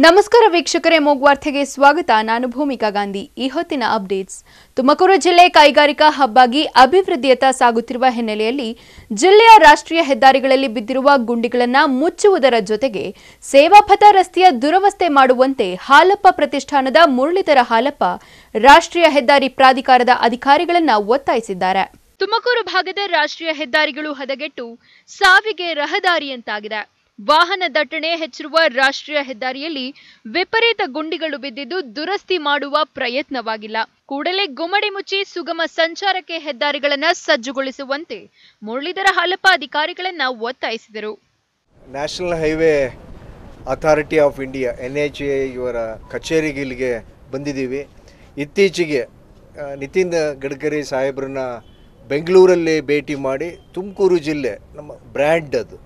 ನಮಸ್ಕಾರ ವೀಕ್ಷಕರೇ ಮೂಗ್ವಾರ್ತೆಗೆ ಸ್ವಾಗತ ನಾನು ಭೂಮಿಕಾ ಗಾಂಧಿ ಈ ಹೊತ್ತಿನ ಅಪ್ಡೇಟ್ಸ್ ತುಮಕೂರು ಜಿಲ್ಲೆ ಕೈಗಾರಿಕಾ ಹಬ್ಬಾಗಿ ಅಭಿವೃದ್ಧಿಯತ್ತ ಸಾಗುತ್ತಿರುವ ಹಿನ್ನೆಲೆಯಲ್ಲಿ ಜಿಲ್ಲೆಯ ರಾಷ್ಟ್ರೀಯ ಹೆದ್ದಾರಿಗಳಲ್ಲಿ ಬಿದ್ದಿರುವ ಗುಂಡಿಗಳನ್ನು ಮುಚ್ಚುವುದರ ಜೊತೆಗೆ ಸೇವಾಪಥ ರಸ್ತೆಯ ದುರವಸ್ಥೆ ಮಾಡುವಂತೆ ಹಾಲಪ್ಪ ಪ್ರತಿಷ್ಠಾನದ ಮುರಳೀಧರ ಹಾಲಪ್ಪ ರಾಷ್ಟ್ರೀಯ ಹೆದ್ದಾರಿ ಪ್ರಾಧಿಕಾರದ ಅಧಿಕಾರಿಗಳನ್ನ ಒತ್ತಾಯಿಸಿದ್ದಾರೆ ತುಮಕೂರು ಭಾಗದ ರಾಷ್ಟ್ರೀಯ ಹೆದ್ದಾರಿಗಳು ಹದಗೆಟ್ಟು ಸಾವಿಗೆ ರಹದಾರಿಯಂತಾಗಿದೆ ವಾಹನ ದಟ್ಟಣೆ ಹೆಚ್ಚಿರುವ ರಾಷ್ಟ್ರೀಯ ಹೆದ್ದಾರಿಯಲ್ಲಿ ವಿಪರೀತ ಗುಂಡಿಗಳು ಬಿದ್ದಿದ್ದು ದುರಸ್ತಿ ಮಾಡುವ ಪ್ರಯತ್ನವಾಗಿಲ್ಲ ಕೂಡಲೇ ಗುಮ್ಮಡಿ ಮುಚ್ಚಿ ಸುಗಮ ಸಂಚಾರಕ್ಕೆ ಹೆದ್ದಾರಿಗಳನ್ನ ಸಜ್ಜುಗೊಳಿಸುವಂತೆ ಮುರಳೀಧರ ಹಾಲಪ್ಪ ಅಧಿಕಾರಿಗಳನ್ನ ಒತ್ತಾಯಿಸಿದರು national highway authority of India N H A ಇವರ ಕಚೇರಿಗೆ ಇಲ್ಲಿಗೆ ಬಂದಿದ್ದೀವಿ ಇತ್ತೀಚೆಗೆ ಆ, ನಿತಿನ್ ಗಡ್ಕರಿ ಸಾಹೇಬ್ರನ್ನ ಬೆಂಗಳೂರಲ್ಲಿ ಭೇಟಿ ಮಾಡಿ ತುಮಕೂರು ಜಿಲ್ಲೆ ನಮ್ಮ ಬ್ರ್ಯಾಂಡ್ ಅದು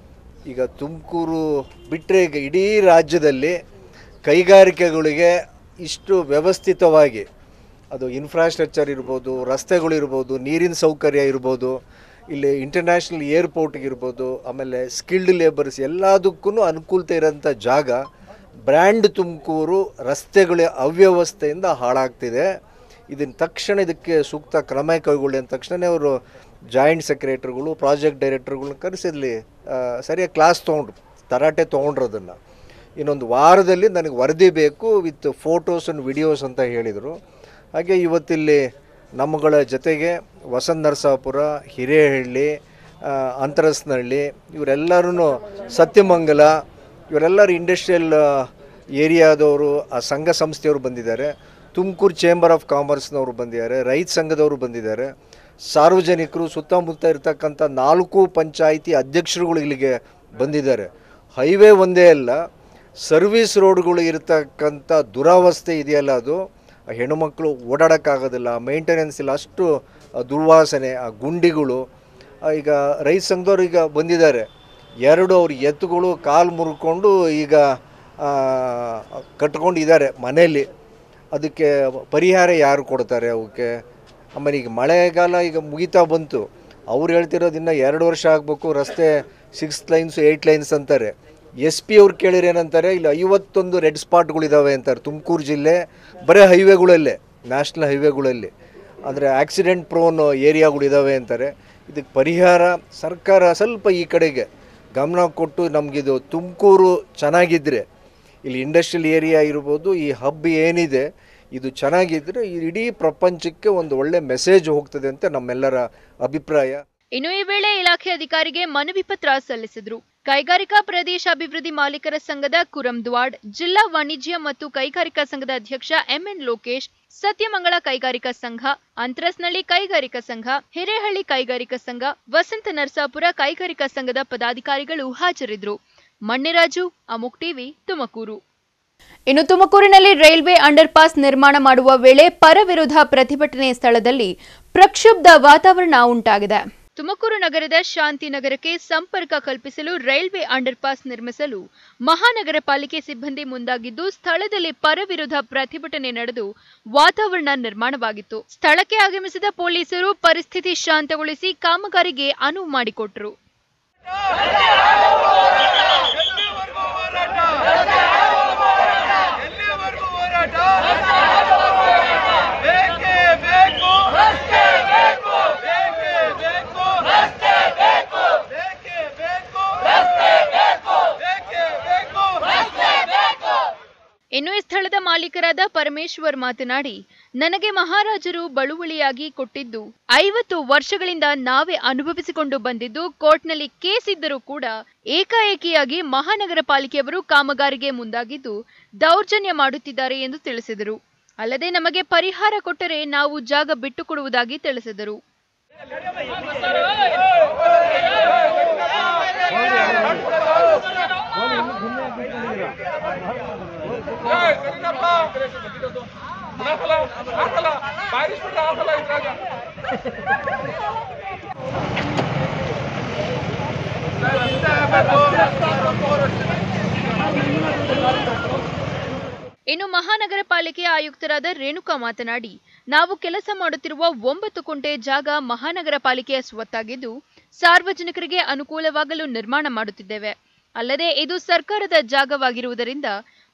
ಈಗ ತುಮಕೂರು ಬಿಟ್ಟರೆ ಈಗ ಇಡೀ ರಾಜ್ಯದಲ್ಲಿ ಕೈಗಾರಿಕೆಗಳಿಗೆ ಇಷ್ಟು ವ್ಯವಸ್ಥಿತವಾಗಿ ಅದು ಇನ್ಫ್ರಾಸ್ಟ್ರಕ್ಚರ್ ಇರ್ಬೋದು ರಸ್ತೆಗಳಿರ್ಬೋದು ನೀರಿನ ಸೌಕರ್ಯ ಇರ್ಬೋದು ಇಲ್ಲಿ ಇಂಟರ್ನ್ಯಾಷನಲ್ ಏರ್ಪೋರ್ಟ್ಗಿರ್ಬೋದು ಆಮೇಲೆ ಸ್ಕಿಲ್ಡ್ ಲೇಬರ್ಸ್ ಎಲ್ಲದಕ್ಕೂ ಅನುಕೂಲತೆ ಇರೋಂಥ ಜಾಗ ಬ್ರ್ಯಾಂಡ್ ತುಮಕೂರು ರಸ್ತೆಗಳ ಅವ್ಯವಸ್ಥೆಯಿಂದ ಹಾಳಾಗ್ತಿದೆ ಇದನ್ನ ತಕ್ಷಣ ಇದಕ್ಕೆ ಸೂಕ್ತ ಕ್ರಮ ಕೈಗೊಳ್ಳಿ ಅಂದ ತಕ್ಷಣ ಅವರು ಜಾಯಿಂಟ್ ಸೆಕ್ರೆಟರಿಗಳು ಪ್ರಾಜೆಕ್ಟ್ ಡೈರೆಕ್ಟರ್ಗಳನ್ನ ಕರೆಸಿದ್ಲಿ ಸರಿಯಾಗಿ ಕ್ಲಾಸ್ ತೊಗೊಂಡ್ರು ತರಾಟೆ ತೊಗೊಂಡ್ರು ಅದನ್ನು ಇನ್ನೊಂದು ವಾರದಲ್ಲಿ ನನಗೆ ವರದಿ ಬೇಕು ವಿತ್ ಫೋಟೋಸ್ ಆ್ಯಂಡ್ ವಿಡಿಯೋಸ್ ಅಂತ ಹೇಳಿದರು ಹಾಗೆ ಇವತ್ತಿಲ್ಲಿ ನಮ್ಮಗಳ ಜೊತೆಗೆ ವಸಂತ ನರಸಾಪುರ ಹಿರೇಹಳ್ಳಿ ಆ, ಅಂತರಸ್ನಹಳ್ಳಿ ಇವರೆಲ್ಲರೂ ಸತ್ಯಮಂಗಲ ಇವರೆಲ್ಲರೂ ಇಂಡಸ್ಟ್ರಿಯಲ್ ಏರಿಯಾದವರು ಆ ಸಂಘ ಸಂಸ್ಥೆಯವರು ಬಂದಿದ್ದಾರೆ ತುಮಕೂರು ಚೇಂಬರ್ ಆಫ್ ಕಾಮರ್ಸ್ನವರು ಬಂದಿದ್ದಾರೆ ರೈತ ಸಂಘದವರು ಬಂದಿದ್ದಾರೆ ಸಾರ್ವಜನಿಕರು ಸುತ್ತಮುತ್ತ ಇರ್ತಕ್ಕಂಥ ನಾಲ್ಕು ಪಂಚಾಯಿತಿ ಅಧ್ಯಕ್ಷರುಗಳು ಇಲ್ಲಿಗೆ ಬಂದಿದ್ದಾರೆ ಹೈವೇ ಒಂದೇ ಅಲ್ಲ ಸರ್ವಿಸ್ ರೋಡ್ಗಳು ಇರತಕ್ಕಂಥ ದುರಾವಸ್ಥೆ ಇದೆಯಲ್ಲ ಅದು ಆ ಹೆಣ್ಣುಮಕ್ಕಳು ಓಡಾಡೋಕ್ಕಾಗೋದಿಲ್ಲ ಮೇಂಟೆನೆನ್ಸ್ ಇಲ್ಲ ಅಷ್ಟು ಆ ದುರ್ವಾಸನೆ ಆ ಗುಂಡಿಗಳು ಆ ಈಗ ರೈತ ಸಂಘದವ್ರು ಈಗ ಬಂದಿದ್ದಾರೆ ಎರಡು ಅವ್ರ ಎತ್ತುಗಳು ಕಾಲು ಮುರ್ಕೊಂಡು ಈಗ ಆ, ಕಟ್ಕೊಂಡಿದ್ದಾರೆ ಮನೆಯಲ್ಲಿ ಅದಕ್ಕೆ ಪರಿಹಾರ ಯಾರು ಕೊಡ್ತಾರೆ ಅವಕ್ಕೆ ಆಮೇಲೆ ಈಗ ಮಳೆಗಾಲ ಈಗ ಮುಗಿತಾ ಬಂತು ಅವ್ರು ಹೇಳ್ತಿರೋದು ಇನ್ನು ಎರಡು ವರ್ಷ ಆಗಬೇಕು ರಸ್ತೆ ಸಿಕ್ಸ್ ಲೈನ್ಸ್ ಏಯ್ಟ್ ಲೈನ್ಸ್ ಅಂತಾರೆ ಎಸ್ ಪಿ ಅವ್ರು ಕೇಳಿದ್ರೆ ಏನಂತಾರೆ ಇಲ್ಲಿ ಐವತ್ತೊಂದು ರೆಡ್ ಸ್ಪಾಟ್ಗಳಿದ್ದಾವೆ ಅಂತಾರೆ ತುಮಕೂರು ಜಿಲ್ಲೆ ಬರೀ ಹೈವೇಗಳಲ್ಲೇ ನ್ಯಾಷನಲ್ ಹೈವೇಗಳಲ್ಲಿ ಅಂದರೆ ಆಕ್ಸಿಡೆಂಟ್ ಪ್ರೋನ್ ಏರಿಯಾಗಳಿದ್ದಾವೆ ಅಂತಾರೆ ಇದಕ್ಕೆ ಪರಿಹಾರ ಸರ್ಕಾರ ಸ್ವಲ್ಪ ಈ ಕಡೆಗೆ ಗಮನ ಕೊಟ್ಟು ನಮಗಿದು ತುಮಕೂರು ಚೆನ್ನಾಗಿದ್ದರೆ ಇಲ್ಲಿ ಇಂಡಸ್ಟ್ರಿಯಲ್ ಏರಿಯಾ ಇರ್ಬೋದು ಈ ಹಬ್ ಏನಿದೆ ಇದು ಚೆನ್ನಾಗಿದ್ದರೆ ಈ ಇಡೀ ಪ್ರಪಂಚಕ್ಕೆ ಒಂದು ಒಳ್ಳೆ ಮೆಸೇಜ್ ಹೋಗ್ತದೆ ಅಂತ ನಮ್ಮೆಲ್ಲರ ಅಭಿಪ್ರಾಯ ಇನ್ನು ಈ ವೇಳೆ ಇಲಾಖೆ ಅಧಿಕಾರಿಗೆ ಮನವಿ ಪತ್ರ ಸಲ್ಲಿಸಿದ್ರು ಕೈಗಾರಿಕಾ ಪ್ರದೇಶ ಅಭಿವೃದ್ಧಿ ಮಾಲೀಕರ ಸಂಘದ ಕುರಂದ್ವಾಡ್ ಜಿಲ್ಲಾ ವಾಣಿಜ್ಯ ಮತ್ತು ಕೈಗಾರಿಕಾ ಸಂಘದ ಅಧ್ಯಕ್ಷ ಎಂಎನ್ ಲೋಕೇಶ್ ಸತ್ಯಮಂಗಳ ಕೈಗಾರಿಕಾ ಸಂಘ ಅಂತರಸ್ನಳ್ಳಿ ಕೈಗಾರಿಕಾ ಸಂಘ ಹಿರೇಹಳ್ಳಿ ಕೈಗಾರಿಕಾ ಸಂಘ ವಸಂತ ನರಸಾಪುರ ಕೈಗಾರಿಕಾ ಸಂಘದ ಪದಾಧಿಕಾರಿಗಳು ಹಾಜರಿದ್ದರು ಮಣ್ಣಿರಾಜು ಅಮುಕ್ ಟಿವಿ ತುಮಕೂರು ಇನ್ನು ತುಮಕೂರಿನಲ್ಲಿ ರೈಲ್ವೆ ಅಂಡರ್ ಪಾಸ್ ನಿರ್ಮಾಣ ಮಾಡುವ ವೇಳೆ ಪರ ವಿರೋಧ ಪ್ರತಿಭಟನೆ ಸ್ಥಳದಲ್ಲಿ ಪ್ರಕ್ಷುಬ್ಧ ವಾತಾವರಣ ಉಂಟಾಗಿದೆ ತುಮಕೂರು ನಗರದ ಶಾಂತಿನಗರಕ್ಕೆ ಸಂಪರ್ಕ ಕಲ್ಪಿಸಲು ರೈಲ್ವೆ ಅಂಡರ್ ಪಾಸ್ ನಿರ್ಮಿಸಲು ಮಹಾನಗರ ಪಾಲಿಕೆ ಸಿಬ್ಬಂದಿ ಮುಂದಾಗಿದ್ದು ಸ್ಥಳದಲ್ಲಿ ಪರವಿರೋಧ ಪ್ರತಿಭಟನೆ ನಡೆದು ವಾತಾವರಣ ನಿರ್ಮಾಣವಾಗಿತ್ತು ಸ್ಥಳಕ್ಕೆ ಆಗಮಿಸಿದ ಪೊಲೀಸರು ಪರಿಸ್ಥಿತಿ ಶಾಂತಗೊಳಿಸಿ ಕಾಮಗಾರಿಗೆ ಅನುವು ಮಾಡಿಕೊಟ್ರು ಎಲ್ಲಿವರೆಗೂ ಹೋರಾಟ ಎಲ್ಲಿವರೆಗೂ ಹೋರಾಟ ಬೇಕೇ ಬೇಕು ಬೇಕೇ ಬೇಕು ಬೇಕೇ ಬೇಕು ಬೇಕೇ ಬೇಕು ಇನ್ನು ಈ ಸ್ಥಳದ ಮಾಲೀಕರಾದ ಪರಮೇಶ್ವರ್ ಮಾತನಾಡಿ ನನಗೆ ಮಹಾರಾಜರು ಬಳುವಳಿಯಾಗಿ ಕೊಟ್ಟಿದ್ದು ಐವತ್ತು ವರ್ಷಗಳಿಂದ ನಾವೇ ಅನುಭವಿಸಿಕೊಂಡು ಬಂದಿದ್ದು ಕೋರ್ಟ್ನಲ್ಲಿ ಕೇಸ್ ಇದ್ದರೂ ಕೂಡ ಏಕಾಏಕಿಯಾಗಿ ಮಹಾನಗರ ಪಾಲಿಕೆಯವರು ಕಾಮಗಾರಿಗೆ ಮುಂದಾಗಿದ್ದು ದೌರ್ಜನ್ಯ ಮಾಡುತ್ತಿದ್ದಾರೆ ಎಂದು ತಿಳಿಸಿದರು ಅಲ್ಲದೆ ನಮಗೆ ಪರಿಹಾರ ಕೊಟ್ಟರೆ ನಾವು ಜಾಗ ಬಿಟ್ಟುಕೊಡುವುದಾಗಿ ತಿಳಿಸಿದರು ಇನ್ನು ಮಹಾನಗರ ಪಾಲಿಕೆಯ ಆಯುಕ್ತರಾದ ರೇಣುಕಾ ಮಾತನಾಡಿ ನಾವು ಕೆಲಸ ಮಾಡುತ್ತಿರುವ ಒಂಬತ್ತು ಕುಂಟೆ ಜಾಗ ಮಹಾನಗರ ಪಾಲಿಕೆಯ ಸ್ವತ್ತಾಗಿದ್ದು ಸಾರ್ವಜನಿಕರಿಗೆ ಅನುಕೂಲವಾಗಲು ನಿರ್ಮಾಣ ಮಾಡುತ್ತಿದ್ದೇವೆ ಅಲ್ಲದೆ ಇದು ಸರ್ಕಾರದ ಜಾಗವಾಗಿರುವುದರಿಂದ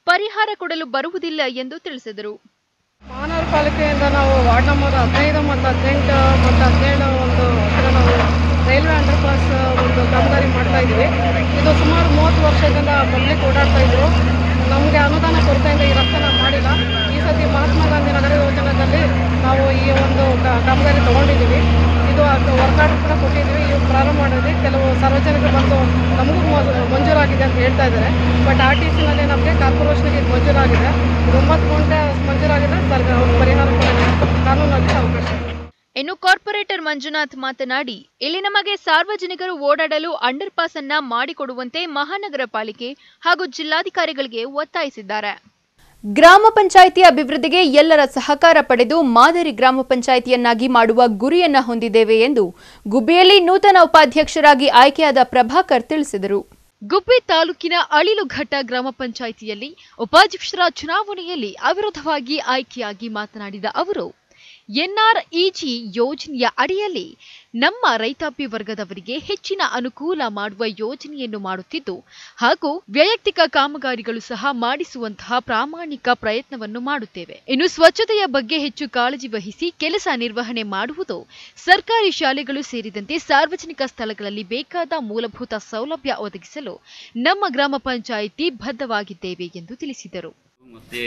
ಪರಿಹಾರ ಕೊಡಲು ಬರುವುದಿಲ್ಲ ಎಂದು ತಿಳಿಸಿದರು ಮಹಾನಗರ ಪಾಲಿಕೆಯಿಂದ ನಾವು ವಾರ್ಡ್ ನಂಬರ್ ಹದಿನೈದು ಮತ್ತು ಹದಿನೆಂಟು ಮತ್ತು ಹದಿನೇಳು ಒಂದು ಹತ್ರ ನಾವು ರೈಲ್ವೆ ಅಂಡರ್ ಪಾಸ್ ಒಂದು ಕಾಮಗಾರಿ ಮಾಡ್ತಾ ಇದ್ವಿ ಇದು ಸುಮಾರು ಮೂವತ್ತು ವರ್ಷದಿಂದ ಪಬ್ಲಿಕ್ ಓಡಾಡ್ತಾ ಇದ್ರು ನಮಗೆ ಅನುದಾನ ಕೊರತೆಯಿಂದ ಈ ರಸ್ತೆನ ಮಾಡಿಲ್ಲ ಈ ಸತಿ ಮಹಾತ್ಮ ಗಾಂಧಿ ನಗರ ಯೋಜನೆಯಲ್ಲಿ ನಾವು ಈ ಒಂದು ಕಾ- ಕಾಮಗಾರಿ ತಗೊಂಡಿದ್ದೀವಿ ಇದು ವರ್ಕ್ ಆರ್ಡರ್ ಕೂಡ ಕೊಟ್ಟಿದ್ದೀವಿ ಇವು ಪ್ರಾರಂಭ ಮಾಡಿದ್ವಿ ಕೆಲವು ಸಾರ್ವಜನಿಕರು ಬಂದು ನಮಗೂ ಮೊ- ಮಂಜೂರಾಗಿದೆ ಅಂತ ಹೇಳ್ತಾ ಇದ್ದಾರೆ ಬಟ್ ಆರ್ ಟಿ ಸಿನಲ್ಲಿ ನಮಗೆ ಕಾರ್ಪೊರೇಷನ್ಗೆ ಇದು ಮಂಜೂರಾಗಿದೆ ಇದು ಒಂಬತ್ತು ಗಂಟೆ ಮಂಜೂರಾಗಿದೆ ಸರ್ ಅವ್ರು ಪರಿಹಾರ ಕೊಡೋಕ್ಕೆ ಕಾನೂನಲ್ಲಿ ಅವಕಾಶ ಇದೆ. ಇನ್ನು ಕಾರ್ಪೊರೇಟರ್ ಮಂಜುನಾಥ್ ಮಾತನಾಡಿ ಇಲ್ಲಿ ನಮಗೆ ಸಾರ್ವಜನಿಕರು ಓಡಾಡಲು ಅಂಡರ್ ಪಾಸ್ ಅನ್ನ ಮಾಡಿಕೊಡುವಂತೆ ಮಹಾನಗರ ಪಾಲಿಕೆ ಹಾಗೂ ಜಿಲ್ಲಾಧಿಕಾರಿಗಳಿಗೆ ಒತ್ತಾಯಿಸಿದ್ದಾರೆ ಗ್ರಾಮ ಪಂಚಾಯಿತಿ ಅಭಿವೃದ್ಧಿಗೆ ಎಲ್ಲರ ಸಹಕಾರ ಪಡೆದು ಮಾದರಿ ಗ್ರಾಮ ಪಂಚಾಯಿತಿಯನ್ನಾಗಿ ಮಾಡುವ ಗುರಿಯನ್ನ ಹೊಂದಿದ್ದೇವೆ ಎಂದು ಗುಬ್ಬಿಯಲ್ಲಿ ನೂತನ ಉಪಾಧ್ಯಕ್ಷರಾಗಿ ಆಯ್ಕೆಯಾದ ಪ್ರಭಾಕರ್ ತಿಳಿಸಿದರು ಗುಬ್ಬಿ ತಾಲೂಕಿನ ಅಳಿಲುಘಟ್ಟ ಗ್ರಾಮ ಪಂಚಾಯಿತಿಯಲ್ಲಿ ಉಪಾಧ್ಯಕ್ಷರ ಚುನಾವಣೆಯಲ್ಲಿ ಅವಿರೋಧವಾಗಿ ಆಯ್ಕೆಯಾಗಿ ಮಾತನಾಡಿದ ಅವರು ಎನ್ಆರ್ಇಜಿ ಯೋಜನೆಯ ಅಡಿಯಲ್ಲಿ ನಮ್ಮ ರೈತಾಪಿ ವರ್ಗದವರಿಗೆ ಹೆಚ್ಚಿನ ಅನುಕೂಲ ಮಾಡುವ ಯೋಜನೆಯನ್ನು ಮಾಡುತ್ತಿದ್ದು ಹಾಗೂ ವೈಯಕ್ತಿಕ ಕಾಮಗಾರಿಗಳು ಸಹ ಮಾಡಿಸುವಂತಹ ಪ್ರಾಮಾಣಿಕ ಪ್ರಯತ್ನವನ್ನು ಮಾಡುತ್ತೇವೆ ಇನ್ನು ಸ್ವಚ್ಛತೆಯ ಬಗ್ಗೆ ಹೆಚ್ಚು ಕಾಳಜಿ ವಹಿಸಿ ಕೆಲಸ ನಿರ್ವಹಣೆ ಮಾಡುವುದು ಸರ್ಕಾರಿ ಶಾಲೆಗಳು ಸೇರಿದಂತೆ ಸಾರ್ವಜನಿಕ ಸ್ಥಳಗಳಲ್ಲಿ ಬೇಕಾದ ಮೂಲಭೂತ ಸೌಲಭ್ಯ ಒದಗಿಸಲು ನಮ್ಮ ಗ್ರಾಮ ಪಂಚಾಯಿತಿ ಬದ್ಧವಾಗಿದ್ದೇವೆ ಎಂದು ತಿಳಿಸಿದರು ಮತ್ತು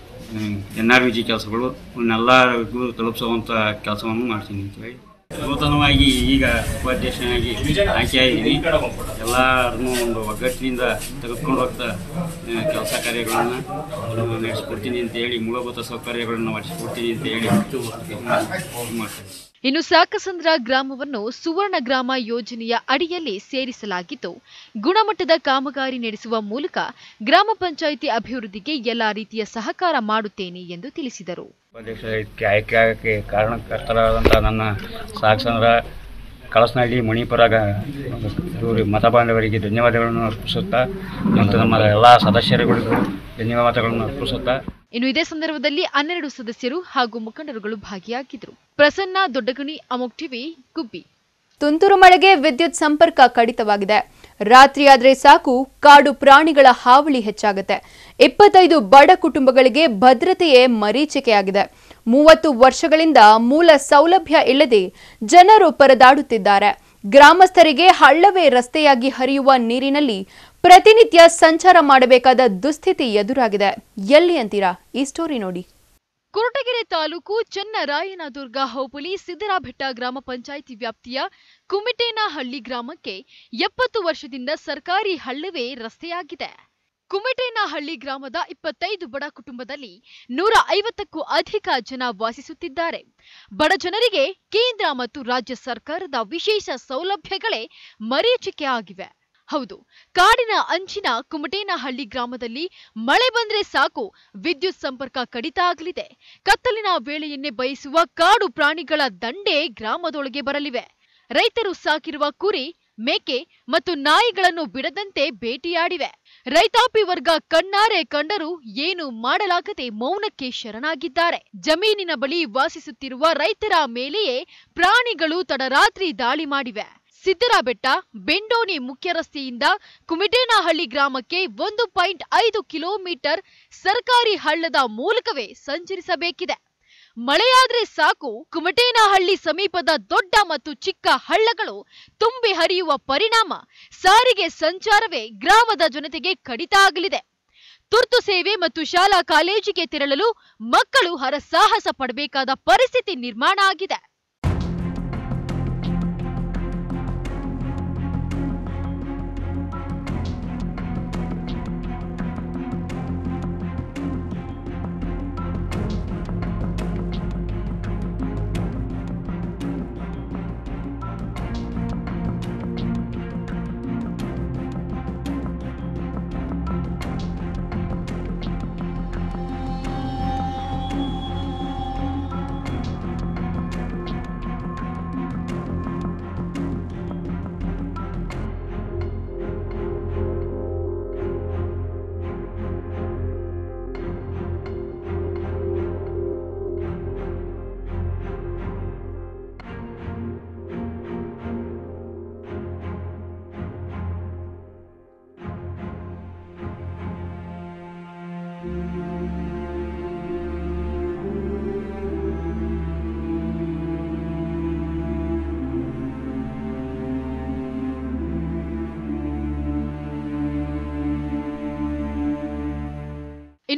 ಎನ್ ಆರ್ ವಿ ಜಿ ಕೆಲಸಗಳು ಇವನ್ನೆಲ್ಲರಿಗೂ ತಲುಪಿಸುವಂಥ ಕೆಲಸವನ್ನು ಮಾಡ್ತೀನಿ ಅಂತೇಳಿ ನೂತನವಾಗಿ ಈಗ ಉಪಾಧ್ಯಕ್ಷನಾಗಿ ಆಯ್ಕೆಯಾಗಿದ್ದೀನಿ ಎಲ್ಲರನ್ನೂ ಒಂದು ಒಗ್ಗಟ್ಟಿನಿಂದ ತೆಗೆದುಕೊಂಡು ಹೋಗ್ತಾ ಕೆಲಸ ಕಾರ್ಯಗಳನ್ನು ನಡೆಸ್ಕೊಡ್ತೀನಿ ಅಂತೇಳಿ ಮೂಲಭೂತ ಸೌಕರ್ಯಗಳನ್ನು ಮಾಡಿಸ್ಕೊಡ್ತೀನಿ ಅಂತೇಳಿ ಮಾಡ್ತೀನಿ ಇನ್ನು ಸಾಕಸಂದ್ರ ಗ್ರಾಮವನ್ನು ಸುವರ್ಣ ಗ್ರಾಮ ಯೋಜನೆಯ ಅಡಿಯಲ್ಲಿ ಸೇರಿಸಲಾಗಿದ್ದು ಗುಣಮಟ್ಟದ ಕಾಮಗಾರಿ ನಡೆಸುವ ಮೂಲಕ ಗ್ರಾಮ ಪಂಚಾಯಿತಿ ಅಭಿವೃದ್ಧಿಗೆ ಎಲ್ಲಾ ರೀತಿಯ ಸಹಕಾರ ಮಾಡುತ್ತೇನೆ ಎಂದು ತಿಳಿಸಿದರು ಉಪಾಧ್ಯಕ್ಷ ಇದಕ್ಕೆ ಆಯ್ಕೆ ಆಗೋಕ್ಕೆ ಕಾರಣಕರ್ತರಾದಂಥ ನನ್ನ ಸಾಕ್ಷಂದ್ರ ಕಳಸನಹಳ್ಳಿ ಮಣಿಪುರ ಇವರು ಮತ ಬಾಂಧವರಿಗೆ ಧನ್ಯವಾದಗಳನ್ನು ಅರ್ಪಿಸುತ್ತಾ ಮತ್ತು ನಮ್ಮ ಎಲ್ಲ ಸದಸ್ಯರುಗಳಿಗೂ ಧನ್ಯವಾದಗಳನ್ನು ಅರ್ಪಿಸುತ್ತಾ ಇನ್ನು ಇದೇ ಸಂದರ್ಭದಲ್ಲಿ ಹನ್ನೆರಡು ಸದಸ್ಯರು ಹಾಗೂ ಮುಖಂಡರುಗಳು ಭಾಗಿಯಾಗಿದ್ದರು ಪ್ರಸನ್ನ ದೊಡ್ಡಗಣಿ ಅಮೋಕ್ ಟಿವಿ ಗುಬ್ಬಿ ತುಂತುರು ಮಳೆಗೆ ವಿದ್ಯುತ್ ಸಂಪರ್ಕ ಕಡಿತವಾಗಿದೆ ರಾತ್ರಿಯಾದ್ರೆ ಸಾಕು ಕಾಡು ಪ್ರಾಣಿಗಳ ಹಾವಳಿ ಹೆಚ್ಚಾಗುತ್ತೆ ಇಪ್ಪತ್ತೈದು ಬಡ ಕುಟುಂಬಗಳಿಗೆ ಭದ್ರತೆಯೇ ಮರೀಚಿಕೆಯಾಗಿದೆ ಮೂವತ್ತು ವರ್ಷಗಳಿಂದ ಮೂಲ ಸೌಲಭ್ಯ ಇಲ್ಲದೆ ಜನರು ಪರದಾಡುತ್ತಿದ್ದಾರೆ ಗ್ರಾಮಸ್ಥರಿಗೆ ಹಳ್ಳವೇ ರಸ್ತೆಯಾಗಿ ಹರಿಯುವ ನೀರಿನಲ್ಲಿ ಪ್ರತಿನಿತ್ಯ ಸಂಚಾರ ಮಾಡಬೇಕಾದ ದುಸ್ಥಿತಿ ಎದುರಾಗಿದೆ ಎಲ್ಲಿ ಅಂತೀರಾ ಈ ಸ್ಟೋರಿ ನೋಡಿ ಕೊರಟಗೆರೆ ತಾಲೂಕು ಚನ್ನರಾಯನದುರ್ಗ ಹೋಬಳಿ ಸಿದ್ದರಾಬೆಟ್ಟ ಗ್ರಾಮ ಪಂಚಾಯಿತಿ ವ್ಯಾಪ್ತಿಯ ಕುಮಿಟೇನಹಳ್ಳಿ ಗ್ರಾಮಕ್ಕೆ ಎಪ್ಪತ್ತು ವರ್ಷದಿಂದ ಸರ್ಕಾರಿ ಹಳ್ಳವೇ ರಸ್ತೆಯಾಗಿದೆ ಕುಮಿಟೇನಹಳ್ಳಿ ಗ್ರಾಮದ ಇಪ್ಪತ್ತೈದು ಬಡ ಕುಟುಂಬದಲ್ಲಿ ನೂರ ಐವತ್ತಕ್ಕೂ ಅಧಿಕ ಜನ ವಾಸಿಸುತ್ತಿದ್ದಾರೆ ಬಡ ಜನರಿಗೆ ಕೇಂದ್ರ ಮತ್ತು ರಾಜ್ಯ ಸರ್ಕಾರದ ವಿಶೇಷ ಸೌಲಭ್ಯಗಳೇ ಮರೀಚಿಕೆ ಆಗಿವೆ ಹೌದು ಕಾಡಿನ ಅಂಚಿನ ಕುಮಟೇನಹಳ್ಳಿ ಗ್ರಾಮದಲ್ಲಿ ಮಳೆ ಬಂದ್ರೆ ಸಾಕು ವಿದ್ಯುತ್ ಸಂಪರ್ಕ ಕಡಿತ ಆಗಲಿದೆ ಕತ್ತಲಿನ ವೇಳೆಯನ್ನೇ ಬಯಸುವ ಕಾಡು ಪ್ರಾಣಿಗಳ ದಂಡೆ ಗ್ರಾಮದೊಳಗೆ ಬರಲಿವೆ ರೈತರು ಸಾಕಿರುವ ಕುರಿ ಮೇಕೆ ಮತ್ತು ನಾಯಿಗಳನ್ನು ಬಿಡದಂತೆ ಬೇಟೆಯಾಡಿವೆ ರೈತಾಪಿ ವರ್ಗ ಕಣ್ಣಾರೆ ಕಂಡರೂ ಏನು ಮಾಡಲಾಗದೆ ಮೌನಕ್ಕೆ ಶರಣಾಗಿದ್ದಾರೆ ಜಮೀನಿನ ಬಳಿ ವಾಸಿಸುತ್ತಿರುವ ರೈತರ ಮೇಲೆಯೇ ಪ್ರಾಣಿಗಳು ತಡರಾತ್ರಿ ದಾಳಿ ಮಾಡಿವೆ ಸಿದ್ದರಾಬೆಟ್ಟ ಬೆಂಡೋನಿ ಮುಖ್ಯ ರಸ್ತೆಯಿಂದ ಕುಮಿಟೇನಹಳ್ಳಿ ಗ್ರಾಮಕ್ಕೆ ಒಂದು ಪಾಯಿಂಟ್ ಐದು ಕಿಲೋಮೀಟರ್ ಸರ್ಕಾರಿ ಹಳ್ಳದ ಮೂಲಕವೇ ಸಂಚರಿಸಬೇಕಿದೆ ಮಳೆಯಾದ್ರೆ ಸಾಕು ಕುಮಟೇನಹಳ್ಳಿ ಸಮೀಪದ ದೊಡ್ಡ ಮತ್ತು ಚಿಕ್ಕ ಹಳ್ಳಗಳು ತುಂಬಿ ಹರಿಯುವ ಪರಿಣಾಮ ಸಾರಿಗೆ ಸಂಚಾರವೇ ಗ್ರಾಮದ ಜನತೆಗೆ ಕಡಿತ ಆಗಲಿದೆ ತುರ್ತು ಸೇವೆ ಮತ್ತು ಶಾಲಾ ಕಾಲೇಜಿಗೆ ತೆರಳಲು ಮಕ್ಕಳು ಹರಸಾಹಸ ಪಡಬೇಕಾದ ಪರಿಸ್ಥಿತಿ ನಿರ್ಮಾಣ ಆಗಿದೆ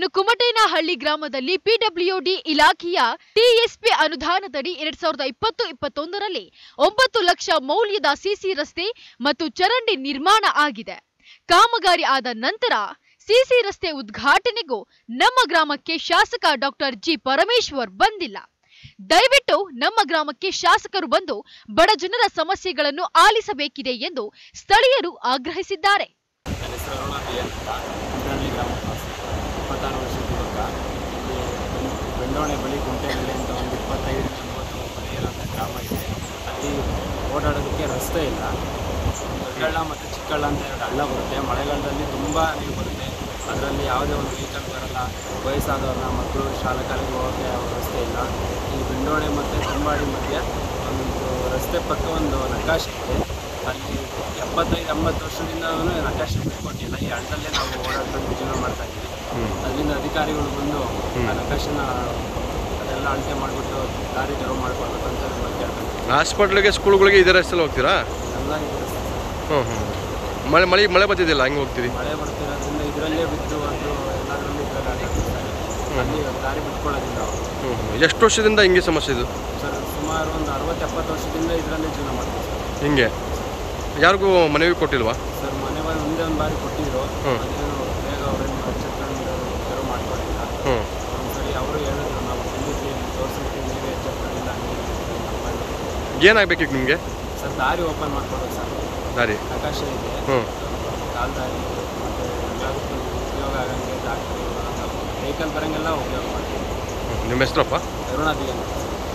ಇನ್ನು ಕುಮಟೇನಹಳ್ಳಿ ಗ್ರಾಮದಲ್ಲಿ ಪಿಡಬ್ಲ್ಯೂಡಿ ಇಲಾಖೆಯ ಟಿಎಸ್ಪಿ ಅನುದಾನದಡಿ ಎರಡ್ ಸಾವಿರದ ಇಪ್ಪತ್ತು ಇಪ್ಪತ್ತೊಂದರಲ್ಲಿ ಒಂಬತ್ತು ಲಕ್ಷ ಮೌಲ್ಯದ ಸಿಸಿ ರಸ್ತೆ ಮತ್ತು ಚರಂಡಿ ನಿರ್ಮಾಣ ಆಗಿದೆ ಕಾಮಗಾರಿ ಆದ ನಂತರ ಸಿಸಿ ರಸ್ತೆ ಉದ್ಘಾಟನೆಗೂ ನಮ್ಮ ಗ್ರಾಮಕ್ಕೆ ಶಾಸಕ ಡಾಕ್ಟರ್ ಜಿ ಪರಮೇಶ್ವರ್ ಬಂದಿಲ್ಲ ದಯವಿಟ್ಟು ನಮ್ಮ ಗ್ರಾಮಕ್ಕೆ ಶಾಸಕರು ಬಂದು ಬಡ ಜನರ ಸಮಸ್ಯೆಗಳನ್ನು ಆಲಿಸಬೇಕಿದೆ ಎಂದು ಸ್ಥಳೀಯರು ಆಗ್ರಹಿಸಿದ್ದಾರೆ ನನ್ನ ಹೆಸರು ಅರುಣ ಬಿ ಅಂತ ಕುಂದ್ರಳ್ಳಿ ಗ್ರಾಮ ವಾಸಿ. ಇಪ್ಪತ್ತಾರು ವರ್ಷದ ಯುವಕ ಇಲ್ಲಿ ಬೆಂ- ಬೆಂಡೋಣೆ ಬಳಿ ಗುಂಟೆನಳ್ಳಿ ಅಂತ ಒಂದು ಇಪ್ಪತ್ತೈದು ಮೂವತ್ತು ಮನೆ ಇರೋಂಥ ಗ್ರಾಮ ಇದೆ ಅಲ್ಲಿ ಓಡಾಡೋದಕ್ಕೆ ರಸ್ತೆ ಇಲ್ಲ ದೊಡ್ಡಳ್ಳ ಮತ್ತು ಚಿಕ್ಕಳ್ಳ ಅಂತ ಎರಡು ಹಳ್ಳ ಬರುತ್ತೆ ಮಳೆಗಾಲದಲ್ಲಿ ತುಂಬ ನೀರು ಬರುತ್ತೆ ಅದರಲ್ಲಿ ಯಾವುದೇ ಒಂದು ವೆಹಿಕಲ್ ಬರಲ್ಲ ವಯಸ್ಸಾದವ್ರನ್ನ ಮಕ್ಕಳು ಶಾಲಾ ಕಾಲೇಜ್ ಹೋಗೋಕ್ಕೆ ಯಾವ ವ್ಯವಸ್ಥೆ ಇಲ್ಲ ಈ ಬೆಂಡೋಣೆ ಮತ್ತು ತಂಬಾಡಿ ಮಧ್ಯೆ ಒಂದು ರಸ್ತೆ ಪಕ್ಕ ಒಂದು ನಕಾಶೆ ಇದೆ ಅಲ್ಲಿ ಎಪ್ಪತ್ತೈದು ಎಂಬತ್ತು ವರ್ಷದಿಂದನೂ ನಕಾಶೆ ಬಿಟ್ಕೊಟ್ಟಿಲ್ಲ ಈ ಹಳ್ಳದಲ್ಲೇ ನಾವು ಓಡಾಡ್ಕೊಂಡು ಜೀವನ ಮಾಡ್ತಾ ಇದ್ದೀವಿ ಅಲ್ಲಿಂದ ಅಧಿಕಾರಿಗಳು ಬಂದು ಆ ನಕಾಶೆನ ಅದೆಲ್ಲ ಅಳತೆ ಮಾಡಿಬಿಟ್ಟು ದಾರಿ ತೆರವು ಮಾಡಿಕೊಡ್ಬೇಕು ಅಂತ ನಿಮ್ಮಲ್ಲಿ ಕೇಳ್ಕೊಂಡು ಹಾಸ್ಪಿಟ್ಲಿಗೆ ಸ್ಕೂಲ್ಗಳಿಗೆ ಇದೇ ರಸ್ತೆಲಿ ಹೋಗ್ತೀರಾ ಎಲ್ಲ ಇದೆ ಹ್ಞೂ ಹ್ಞೂ ಮಳೆ ಮಳೆ ಮಳೆ ಬರ್ತಿದ್ದಿಲ್ಲ ಹಂಗೆ ಹೋಗ್ತೀರಿ ಮಳೆ ಬರ್ತಿರೋದ್ರಿಂದ ಇದರಲ್ಲೇ ಬಿದ್ದು ಅದು ಎಲ್ಲದರಲ್ಲೂ ಇದ್ರಲ್ಲಿ ಅಲ್ಲಿ ದಾರಿ ಬಿಟ್ಕೊಳ್ಳೋದಿಲ್ಲ ಅವರು ಹ್ಞೂ ಹ್ಞೂ ಎಷ್ಟು ವರ್ಷದಿಂದ ಹಿಂಗೆ ಸಮಸ್ಯೆ ಇದು ಸರ್ ಸುಮಾರು ಒಂದು ಅರವತ್ತು ಎಪ್ಪತ್ತು ವರ್ಷದಿಂದ ಇದರಲ್ಲೇ ಜೀವನ ಮಾಡ್ತೀವಿ ಸರ್ ಹಿಂಗೆ ಯಾರಿಗೂ ಮನವಿ ಕೊಟ್ಟಿಲ್ವಾ ಸರ್ ಮನೆ ಬಂದು ಒಂದೇ ಒಂದು ಬಾರಿ ಕೊಟ್ಟಿದ್ರು ಹ್ಮ್. ಅದೇನು ಬೇಗ ಅವರೇನು ಎಚ್ಚೆತ್ಕೊಂಡು ತೆರವು ಮಾಡ್ಕೊಂಡಿಲ್ಲ ಹ್ಞೂ ಒಂದ್ಸರಿ ಅವರು ಹೇಳಿದ್ರು ನಾವು ಬಂದಿದ್ದೀವಿ ತೋರಿಸಿರ್ತೀವಿ ನೀವೇ ಎಚ್ಚೆತ್ಕೊಂಡಿಲ್ಲ ಹಂಗೆ ಹೀಗೆ ಅಂತ ಬಂದು. ಏನಾಗಬೇಕಿತ್ತು ನಿಮಗೆ ಸರ್ ದಾರಿ ಓಪನ್ ಮಾಡ್ಕೊಡೋದು ಸರ್ ದಾರಿ ಆಕಾಶ ಇದೆ ಹ್ಞೂ ಕಾಲ್ ದಾರಿ ಮತ್ತು ಎಲ್ಲದಕ್ಕೂ ಉಪಯೋಗ ಆಗಂಗೆ ಡಾಕ್ಟ್ರು ವೆಹಿಕಲ್ ಬರೋಂಗೆಲ್ಲ ಉಪಯೋಗ ಮಾಡ್ತೀವಿ ನಿಮ್ಮ ಹೆಸರಪ್ಪ ಕರುಣಾದಿ ಅಂತ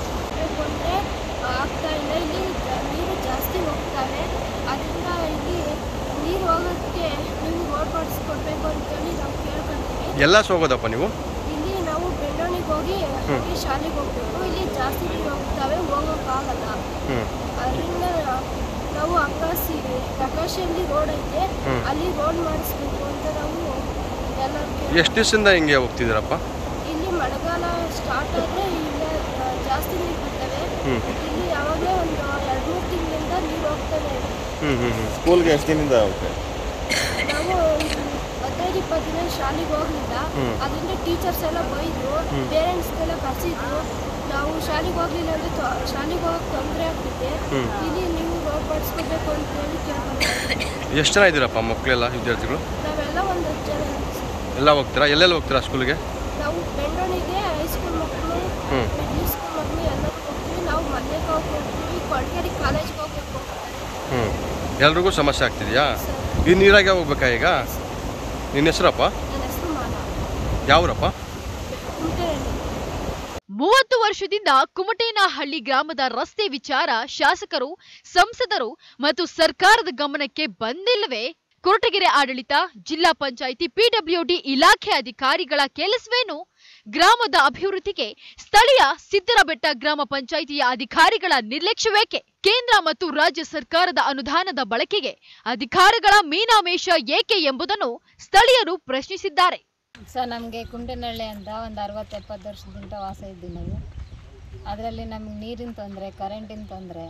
ಬಂದರೆ ಆಗ್ತಾ ಇಲ್ಲ ಇಲ್ಲಿ ಜ- ನೀರು ಜಾಸ್ತಿ ಹೋಗ್ತವೆ ಅದರಿಂದ ಇಲ್ಲಿ ನೀರು ಹೋಗೋಕ್ಕೆ ನೀವು ರೋಡ್ ಮಾಡಿಸ್ಕೊಡ್ಬೇಕು ಅಂತೇಳಿ ನಾವು ಕೇಳ್ಕೊಂತೀವಿ ಎಲ್ಲ ಹೋಗೋದಪ್ಪ ನೀವು ಇಲ್ಲಿ ನಾವು ಬೆಳ್ಳೋಣಿಗೆ ಹೋಗಿ ಹೋಗಿ ಶಾಲೆಗೆ ಹೋಗ್ಬೇಕು ಇಲ್ಲಿ ಜಾಸ್ತಿ ನೀರು ಹೋಗ್ತವೆ ಹೋಗೋಕ್ಕಾಗಲ್ಲ ಹ್ಞೂ ಅದರಿಂದ ನಾವು ಆಕಾಶಿ ಆಕಾಶಲ್ಲಿ ರೋಡ್ ಐತೆ ಹ್ಮ್. ಅಲ್ಲಿ ರೋಡ್ ಮಾಡಿಸ್ಬೇಕು ಅಂತ ನಾವು ಎಲ್ಲರೂ ಎಷ್ಟು ದಿವಸದಿಂದ ಹಿಂಗೆ ಹೋಗ್ತಿದ್ದೀರಪ್ಪ ಇಲ್ಲಿ ಮಳೆಗಾಲ ಸ್ಟಾರ್ಟ್ ಆದರೆ ಇಲ್ಲ ಆ, ಜಾಸ್ತಿ ನೀರು ಬರ್ತವೆ ಹ್ಞೂ ಇಲ್ಲಿ ಯಾವಾಗಲೇ ಒಂದು ಎರಡು ಮೂರು ತಿಂಗಳಿಂದ ನೀರು ಹೋಗ್ತಾನೆ ಇದೆ ಹ್ಞೂ ಹ್ಞೂ ಹ್ಞೂ ಸ್ಕೂಲ್ಗೆ ಎಷ್ಟು ದಿನದಿಂದ ಹೋಗ್ತಾರೆ ನಾವು ಒಂದು ಹದಿನೈದು ಇಪ್ಪತ್ತು ದಿನ ಶಾಲೆಗೆ ಹೋಗ್ಲಿಲ್ಲ ಹ್ಮ್. ಅದರಿಂದ ಟೀಚರ್ಸ್ ಎಲ್ಲ ಬೈದ್ರು ಪೇರೆಂಟ್ಸ್ಗೆಲ್ಲ ಕರೆಸಿದ್ರು ನಾವು ಶಾಲೆಗೆ ಹೋಗ್ಲಿಲ್ಲ ಅಂದರೆ ಶಾಲೆಗೆ ಹೋಗಕ್ಕೆ ತೊಂದರೆ ಆಗ್ತಿದೆ ಹ್ಮ್. ಇಲ್ಲಿ ನೀವು ರೋಡ್ ಮಾಡಿಸ್ಕೋಬೇಕು ಅಂತ ಹೇಳಿ ಕೇಳ್ಕೊಂಡ್ವಿ ಎಷ್ಟು ಜನ ಇದ್ದೀರಪ್ಪ ಮಕ್ಕಳೆಲ್ಲ ವಿದ್ಯಾರ್ಥಿಗಳು ನಾವೆಲ್ಲ ಒಂದು ಹತ್ತು ಜನ ಇದ್ದೀವಿ. ಎಲ್ಲ ಹೋಗ್ತೀರಾ ಎಲ್ಲೆಲ್ಲ ಹೋಗ್ತೀರಾ ಸ್ಕೂಲ್ಗೆ ನಾವು ಬೆಂಡೋಣಿಗೆ ಹೈಸ್ಕೂಲ್ ಮಕ್ಕಳು ಹ್ಮ್. ಮಿಡ್ಲ್ ಸ್ಕೂಲ್ ಮಕ್ಕಳು ಎಲ್ಲರೂ ಹೋಗ್ತೀವಿ ನಾವು ಮನೆಗೆ ಹೋಗಿ ಹೋಗ್ತೀವಿ ಕೊಳಗೇರಿ ಕಾಲೇಜ್ಗೆ ಹೋಗ್ಬೇಕು ಹೋಗ್ತಾರೆ ಹ್ಞೂ ಎಲ್ರಿಗೂ ಸಮಸ್ಯೆ ಆಗ್ತಿದೆಯಾ ಈ ನೀರಾಗೆ ಹೋಗ್ಬೇಕಾ ಈಗ ನಿನ್ನ ಹೆಸರಪ್ಪ ನನ್ನ ಹೆಸರು ಮಾಲ ಯಾವ್ರಪ್ಪ ಕುಂಟೆಹಳ್ಳಿ ಮೂವತ್ತು ವರ್ಷದಿಂದ ಕುಮಟೇನಹಳ್ಳಿ ಗ್ರಾಮದ ರಸ್ತೆ ವಿಚಾರ ಶಾಸಕರು ಸಂಸದರು ಮತ್ತು ಸರ್ಕಾರದ ಗಮನಕ್ಕೆ ಬಂದಿಲ್ಲವೇ ಕೊರಟಗೆರೆ ಆಡಳಿತ ಜಿಲ್ಲಾ ಪಂಚಾಯಿತಿ ಪಿಡಬ್ಲ್ಯೂಡಿ ಇಲಾಖೆ ಅಧಿಕಾರಿಗಳ ಕೆಲಸವೇನು ಗ್ರಾಮದ ಅಭಿವೃದ್ಧಿಗೆ ಸ್ಥಳೀಯ ಸಿದ್ದರಬೆಟ್ಟ ಗ್ರಾಮ ಪಂಚಾಯಿತಿಯ ಅಧಿಕಾರಿಗಳ ನಿರ್ಲಕ್ಷ್ಯವೇಕೆ ಕೇಂದ್ರ ಮತ್ತು ರಾಜ್ಯ ಸರ್ಕಾರದ ಅನುದಾನದ ಬಳಕೆಗೆ ಅಧಿಕಾರಿಗಳ ಮೀನಾಮೇಷ ಏಕೆ ಎಂಬುದನ್ನು ಸ್ಥಳೀಯರು ಪ್ರಶ್ನಿಸಿದ್ದಾರೆ ಸರ್ ನಮಗೆ ಕುಂಟನಹಳ್ಳಿ ಅಂತ ಒಂದು ಅರವತ್ತು ಎಪ್ಪತ್ತು ವರ್ಷದಿಂದ ವಾಸ ಇದ್ದೀವಿ ನಾವು ಅದರಲ್ಲಿ ನಮಗೆ ನೀರಿನ ತೊಂದರೆ ಕರೆಂಟಿನ ತೊಂದರೆ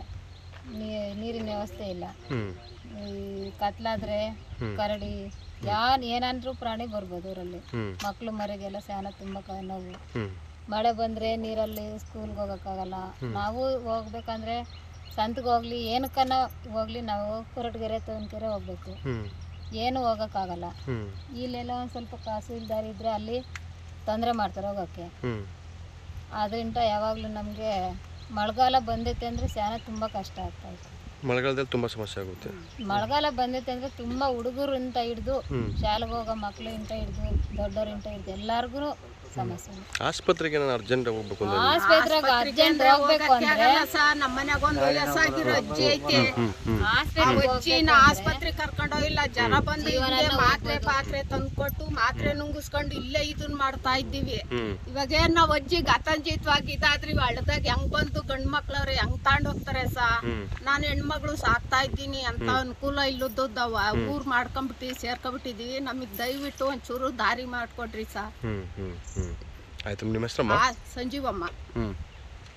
ನೀರಿನ ವ್ಯವಸ್ಥೆ ಇಲ್ಲ ಹ್ಞೂ ಈ ಕತ್ಲಾದ್ರೆ ಕರಡಿ ಯಾ ಏನಾದ್ರೂ ಪ್ರಾಣಿ ಬರ್ಬೋದು ಊರಲ್ಲಿ ಹ್ಞೂ ಮಕ್ಕಳು ಮರಿಗೆಲ್ಲ ಸ್ಯಾನ ತುಂಬ ಕ ನೋವು ಹ್ಞೂ ಮಳೆ ಬಂದರೆ ನೀರಲ್ಲಿ ಸ್ಕೂಲ್ಗೆ ಹೋಗೋಕ್ಕಾಗಲ್ಲ ನಾವು ಹೋಗ್ಬೇಕಂದ್ರೆ ಸಂತಿಗೆ ಹೋಗ್ಲಿ ಏನಕ್ಕನ್ನ ಹೋಗ್ಲಿ ನಾವು ಕೊರಟಗೆರೆ ತವನಕೆರೆ ಹೋಗ್ಬೇಕು ಹ್ಞೂ ಏನು ಹೋಗೋಕ್ಕಾಗಲ್ಲ ಹ್ಞೂ ಇಲ್ಲೆಲ್ಲ ಒಂದು ಸ್ವಲ್ಪ ಕಾಸು ಇಲ್ದಾರ ಇದ್ದರೆ ಅಲ್ಲಿ ತೊಂದರೆ ಮಾಡ್ತಾರೆ ಹೋಗೋಕ್ಕೆ ಹ್ಞೂ ಅದರಿಂದ ಯಾವಾಗಲೂ ನಮಗೆ ಮಳೆಗಾಲ ಬಂದೈತೆ ಅಂದರೆ ಸ್ಯಾನ ತುಂಬ ಕಷ್ಟ ಆಗ್ತಾಯಿತ್ತು ಮಳೆಗಾಲದಲ್ಲಿ ತುಂಬ ಸಮಸ್ಯೆ ಆಗುತ್ತೆ ಮಳೆಗಾಲ ಬಂದೈತೆ ಅಂದರೆ ತುಂಬ ಹುಡುಗರಿಂದ ಹಿಡಿದು ಹ್ಮ್. ಶಾಲೆಗೆ ಹೋಗೋ ಮಕ್ಕಳಿಂದ ಹಿಡಿದು ದೊಡ್ಡವರಿಂದ ಹಿಡಿದು ಎಲ್ಲರಿಗೂ ಸಮಸ್ಯೆ ಆಸ್ಪತ್ರೆಗೆ ನಾನು ಅರ್ಜೆಂಟ್ ಹೋಗ್ಬೇಕು ಅಂದ್ರೆ ಆಸ್ಪತ್ರೆಗೆ ಅರ್ಜೆಂಟ್ ಹೋಗ್ಬೇಕು ಅಂದ್ರೆ ನಮ್ಮ ಮನ್ಯಾಗ ಒಂದು ವಯಸ್ಸಾಗಿರೋ ಅಜ್ಜಿ ಐತಿ ಆಸ್ಪತ್ರೆಗೆ ಅಜ್ಜಿನ ಆಸ್ಪತ್ರೆ ಕರ್ಕೊಂಡೋಗಿಲ್ಲ ಜನ ಬಂದು ಇಲ್ಲೇ ಮಾತ್ರೆ ಪಾತ್ರೆ ತಂದ್ಕೊಟ್ಟು ಮಾತ್ರೆ ನುಂಗಿಸ್ಕೊಂಡು ಇಲ್ಲೇ ಇದನ್ನ ಮಾಡ್ತಾ ಇದ್ದೀವಿ ಹ್ಞೂ ಇವಾಗ ನಾವ್ ಅಜ್ಜಿ ಗತಂಜಿತವಾಗಿ ಇದಾದ್ರಿ ಹಳ್ಳದಾಗ ಹೆಂಗ್ ಬಂದು ಗಂಡ್ ಮಕ್ಳವ್ರೆ ಹೆಂಗ್ ತಗೊಂಡ್ ಹೋಗ್ತಾರೆ ಸಾ ಹ್ಮ್. ನಾನು ಹೆಣ್ಮಗಳು ಸಾಕ್ತಾ ಇದ್ದೀನಿ ಅಂತ ಅನುಕೂಲ ಇಲ್ಲದವ ಊರ್ ಮಾಡ್ಕೊಂಬಿಟ್ಟಿ ಸೇರ್ಕೊಂಬಿಟ್ಟಿದೀವಿ ನಮಗ್ ದಯವಿಟ್ಟು ಒಂಚೂರು ದಾರಿ ಮಾಡ್ಕೊಡ್ರಿ ಸಾ ಹ್ಞೂ ಹ್ಞೂ ಹ್ಞೂ ಆಯಿತು ನಿಮ್ಮ ಹೆಸರಮ್ಮ ಆ ಸಂಜೀವಮ್ಮ ಹ್ಞೂ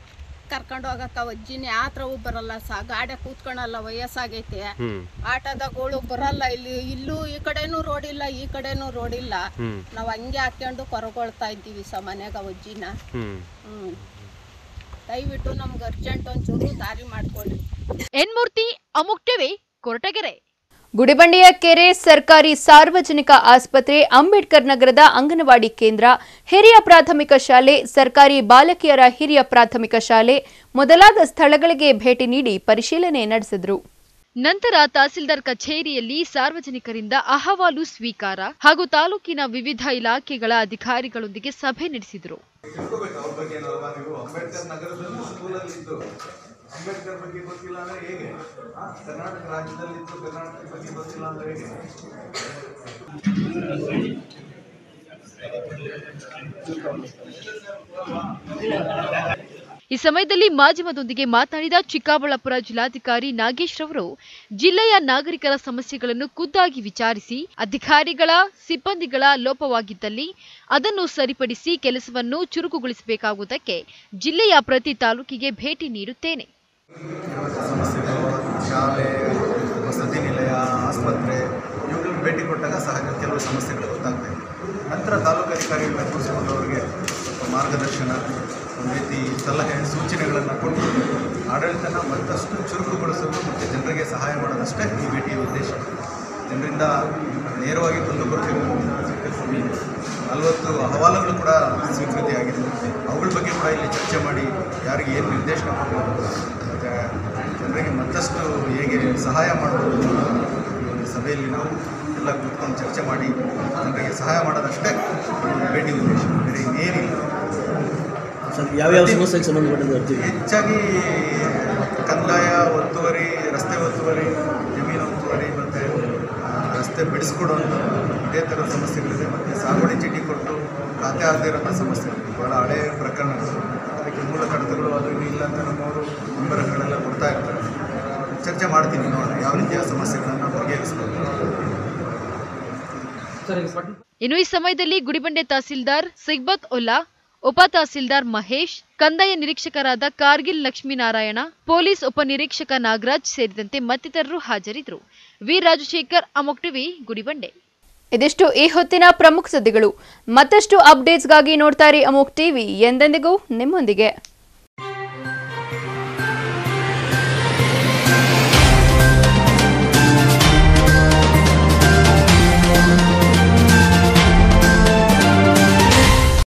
ಕರ್ಕೊಂಡು ಹೋಗಕ್ಕ ಅಜ್ಜಿನಿ ಆತ್ರವೂ ಬರಲ್ಲ ಸಾ ಗಾಡಿ ಕೂತ್ಕೊಳಲ್ಲ ವಯಸ್ಸಾಗೈತೆ ಹ್ಮ್ ಆಟೋದಗಳು ಬರಲ್ಲ ಇಲ್ಲಿ ಇಲ್ಲೂ ಈ ಕಡೆನೂ ರೋಡ್ ಇಲ್ಲ ಈ ಕಡೆನೂ ರೋಡ್ ಇಲ್ಲ ಹ್ಮ್ ನಾವು ಹಂಗೆ ಹಾಕ್ಕೊಂಡು ಕೊರಗೊಳ್ತಾ ಇದ್ದೀವಿ ಸ ಮನೆಗ ಅಜ್ಜಿನ ಹ್ಮ್ ಹ್ಞೂ ದಯವಿಟ್ಟು ನಮ್ಗೆ ಅರ್ಜೆಂಟ್ ಒಂಚೂರು ದಾರಿ ಮಾಡಿಕೊಡಿ ಎನ್ಮೂರ್ತಿ ಅಮುಕ್ ಟಿವಿ ಕೊರಟಗೆರೆ ಗುಡಿಬಂಡೆಯ ಕೆರೆ ಸರ್ಕಾರಿ ಸಾರ್ವಜನಿಕ ಆಸ್ಪತ್ರೆ ಅಂಬೇಡ್ಕರ್ ನಗರದ ಅಂಗನವಾಡಿ ಕೇಂದ್ರ ಹಿರಿಯ ಪ್ರಾಥಮಿಕ ಶಾಲೆ ಸರ್ಕಾರಿ ಬಾಲಕಿಯರ ಹಿರಿಯ ಪ್ರಾಥಮಿಕ ಶಾಲೆ ಮೊದಲಾದ ಸ್ಥಳಗಳಿಗೆ ಭೇಟಿ ನೀಡಿ ಪರಿಶೀಲನೆ ನಡೆಸಿದರು ನಂತರ ತಹಸೀಲ್ದಾರ್ ಕಚೇರಿಯಲ್ಲಿ ಸಾರ್ವಜನಿಕರಿಂದ ಅಹವಾಲು ಸ್ವೀಕಾರ ಹಾಗೂ ತಾಲೂಕಿನ ವಿವಿಧ ಇಲಾಖೆಗಳ ಅಧಿಕಾರಿಗಳೊಂದಿಗೆ ಸಭೆ ನಡೆಸಿದರು ಅವ್ರ ಬಗ್ಗೆ ಏನಲ್ವಾ ನೀವು ಅಂಬೇಡ್ಕರ್ ನಗರದಲ್ಲಿ ಸ್ಕೂಲಲ್ಲಿ ಇದ್ದು ಅಂಬೇಡ್ಕರ್ ಬಗ್ಗೆ ಗೊತ್ತಿಲ್ಲ ಅಂದ್ರೆ ಹೇಗೆ ಆ, ಕರ್ನಾಟಕ ರಾಜ್ಯದಲ್ಲಿ ಇದ್ದು ಕರ್ನಾಟಕದ ಬಗ್ಗೆ ಗೊತ್ತಿಲ್ಲ ಅಂದ್ರೆ ಹೇಗೆ ಈ ಸಮಯದಲ್ಲಿ ಮಾಧ್ಯಮದೊಂದಿಗೆ ಮಾತನಾಡಿದ ಚಿಕ್ಕಬಳ್ಳಾಪುರ ಜಿಲ್ಲಾಧಿಕಾರಿ ನಾಗೇಶ್ ರವರು ಜಿಲ್ಲೆಯ ನಾಗರಿಕರ ಸಮಸ್ಯೆಗಳನ್ನು ಖುದ್ದಾಗಿ ವಿಚಾರಿಸಿ ಅಧಿಕಾರಿಗಳ ಸಿಬ್ಬಂದಿಗಳ ಲೋಪವಾಗಿದ್ದಲ್ಲಿ ಅದನ್ನು ಸರಿಪಡಿಸಿ ಕೆಲಸವನ್ನು ಚುರುಕುಗೊಳಿಸಬೇಕಾಗುವುದಕ್ಕೆ ಜಿಲ್ಲೆಯ ಪ್ರತಿ ತಾಲೂಕಿಗೆ ಭೇಟಿ ನೀಡುತ್ತೇನೆ ಸಮಸ್ಯೆಗಳು ಶಾಲೆ ವಸತಿ ನಿಲಯ ಆಸ್ಪತ್ರೆ ಇವುಗಳಿಗೆ ಭೇಟಿ ಕೊಟ್ಟಾಗ ಸಹ ಕೆಲವು ಸಮಸ್ಯೆಗಳು ಗೊತ್ತಾಗ್ತಾ ಇದೆ ನಂತರ ತಾಲೂಕು ಅಧಿಕಾರಿಗಳನ್ನ ಕೂರಿಸಿಕೊಂಡು ಅವರಿಗೆ ಸ್ವಲ್ಪ ಮಾರ್ಗದರ್ಶನ ಒಂದು ರೀತಿ ಸಲಹೆ ಸೂಚನೆಗಳನ್ನು ಕೊಟ್ಟು ಆಡಳಿತನ ಮತ್ತಷ್ಟು ಚುರುಕುಗೊಳಿಸೋದು ಮತ್ತು ಜನರಿಗೆ ಸಹಾಯ ಮಾಡೋದಷ್ಟೇ ಈ ಭೇಟಿಯ ಉದ್ದೇಶ ಜನರಿಂದ ನೇರವಾಗಿ ಬಂದು ಬರ್ತಿರೋ ನಲವತ್ತು ಅಹವಾಲುಗಳು ಕೂಡ ಸ್ವೀಕೃತಿಯಾಗಿದೆ ಅವುಗಳ ಬಗ್ಗೆ ಕೂಡ ಇಲ್ಲಿ ಚರ್ಚೆ ಮಾಡಿ ಯಾರಿಗೆ ಏನು ನಿರ್ದೇಶನ ಕೊಡಬಹುದು ಮತ್ತು ಜನರಿಗೆ ಮತ್ತಷ್ಟು ಹೇಗೆ ಸಹಾಯ ಮಾಡಬಹುದು ಈ ಒಂದು ಸಭೆಯಲ್ಲಿ ನಾವು ಎಲ್ಲ ಕೂತ್ಕೊಂಡು ಚರ್ಚೆ ಮಾಡಿ ಜನರಿಗೆ ಸಹಾಯ ಮಾಡೋದಷ್ಟೇ ಈ ಭೇಟಿ ಉದ್ದೇಶ ಬೇರೆ ಇನ್ನೇನಿಲ್ಲ ಯಾವ್ಯಾವ ಸಮಸ್ಯೆಗೆ ಸಂಬಂಧಪಟ್ಟಂತೆ ಅರ್ಜಿ ಹೆಚ್ಚಾಗಿ ಕಂದಾಯ ಒತ್ತುವರಿ ರಸ್ತೆ ಒತ್ತುವರಿ ಜಮೀನು ಒತ್ತುವರಿ ಮತ್ತು ರಸ್ತೆ ಬಿಡಿಸ್ಕೊಡುವಂಥದ್ದು ಇದೇ ಥರದ ಸಮಸ್ಯೆಗಳಿದೆ ಮತ್ತು ಸಾಗುವಳಿ ಚೀಟಿ ಕೊಟ್ಟು ಖಾತೆ ಆಗದೇ ಇರೋಂಥ ಸಮಸ್ಯೆಗಳು ಭಾಳ ಹಳೆಯ ಪ್ರಕರಣಗಳು ಅದಕ್ಕೆ ಮೂಲ ಕಡತಗಳು ಅದು ಇದು ಇಲ್ಲ ಅಂತ ನಮ್ಮವರು ಮೆಂಬರ್ಗಳೆಲ್ಲ ಕೊಡ್ತಾ ಇರ್ತಾರೆ ಚರ್ಚೆ ಮಾಡ್ತೀನಿ ನೋಡೋಣ ಯಾವ ರೀತಿಯ ಸಮಸ್ಯೆಗಳನ್ನು ಬಗೆಹರಿಸ್ಬೋದು ಇನ್ನು ಈ ಸಮಯದಲ್ಲಿ ಗುಡಿಬಂಡೆ ತಹಸೀಲ್ದಾರ್ ಸಿಗ್ಬತ್ ಉಲ್ಲಾ ಉಪ ತಹಸೀಲ್ದಾರ್ ಮಹೇಶ್ ಕಂದಾಯ ನಿರೀಕ್ಷಕರಾದ ಕಾರ್ಗಿಲ್ ಲಕ್ಷ್ಮೀನಾರಾಯಣ ಪೊಲೀಸ್ ಉಪನಿರೀಕ್ಷಕ ನಾಗರಾಜ್ ಸೇರಿದಂತೆ ಮತ್ತಿತರರು ಹಾಜರಿದ್ದರು ವಿ ರಾಜಶೇಖರ್ ಅಮೋಕ್ ಟಿವಿ ಗುಡಿಬಂಡೆ ಇದಿಷ್ಟು ಈ ಹೊತ್ತಿನ ಪ್ರಮುಖ ಸುದ್ದಿಗಳು ಮತ್ತಷ್ಟು ಅಪ್ಡೇಟ್ಸ್ಗಾಗಿ ನೋಡ್ತಾ ಇರಿ ಅಮೋಕ್ ಟಿವಿ ಎಂದೆಂದಿಗೂ ನಿಮ್ಮೊಂದಿಗೆ